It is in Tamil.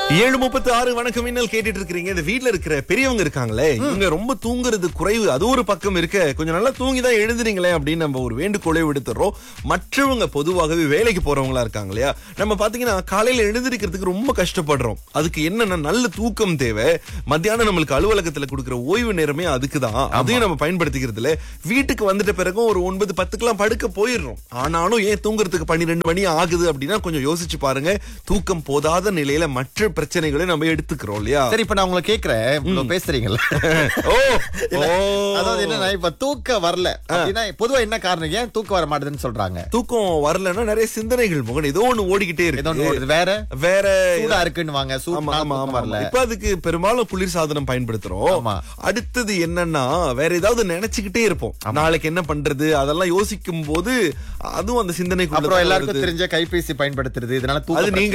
ஏழு முப்பத்தி ஆறு வணக்கம் மின்னல் கேட்டுட்டு இருக்கிறீங்க இந்த வீட்ல இருக்கிற பெரியவங்க இருக்காங்களே இவங்க ரொம்ப தூங்குறது குறைவு அது ஒரு பக்கம் இருக்க கொஞ்சம் நல்லா தூங்கி தான் எழுதுறீங்களே அப்படின்னு நம்ம ஒரு வேண்டுகோளை விடுத்துறோம் மற்றவங்க பொதுவாகவே வேலைக்கு போறவங்களா இருக்காங்க இல்லையா நம்ம பாத்தீங்கன்னா காலையில எழுந்திருக்கிறதுக்கு ரொம்ப கஷ்டப்படுறோம் அதுக்கு என்னன்னா நல்ல தூக்கம் தேவை மத்தியானம் நம்மளுக்கு அலுவலகத்துல கொடுக்குற ஓய்வு நேரமே அதுக்கு தான் அதையும் நம்ம பயன்படுத்திக்கிறது இல்ல வீட்டுக்கு வந்துட்ட பிறகும் ஒரு ஒன்பது பத்துக்கெல்லாம் படுக்க போயிடுறோம் ஆனாலும் ஏன் தூங்குறதுக்கு பன்னிரெண்டு மணி ஆகுது அப்படின்னா கொஞ்சம் யோசிச்சு பாருங்க தூக்கம் போதாத நிலையில மற்ற பிரச்சனைகளை நம்ம எடுத்துக்கிறோம் இல்லையா சரி இப்ப நான் உங்களை கேக்குறேன் இவ்வளவு பேசுறீங்கல்ல ஓ இல்ல, ஓ. அதாவது என்னன்னா இப்ப தூக்கம் வரல அப்படின்னா பொதுவா என்ன காரணம் ஏன் தூக்கம் வர மாட்டேதுன்னு சொல்றாங்க தூக்கம் வரலன்னா நிறைய சிந்தனைகள் முகன் ஏதோ ஒண்ணு ஓடிக்கிட்டே ஏதோ ஒண்ணு இருக்கு ஓடுது. வேற வேற சூடா இருக்குன்னு வாங்க ஆமா சூடு ஆமா ஆமா வரல இப்ப அதுக்கு பெரும்பாலும் குளிர் சாதனம் பயன்படுத்துறோம் ஆமா. அடுத்தது என்னன்னா வேற ஏதாவது நினைச்சுக்கிட்டே இருப்போம் நாளைக்கு என்ன பண்றது அதெல்லாம் யோசிக்கும் போது அதுவும் அந்த சிந்தனைக்குள்ள அப்புறம் தான் எல்லாருக்கும் வருது. தெரிஞ்ச கைபேசி பயன்படுத்துறது இதனால அது தூக்கம் நீங்க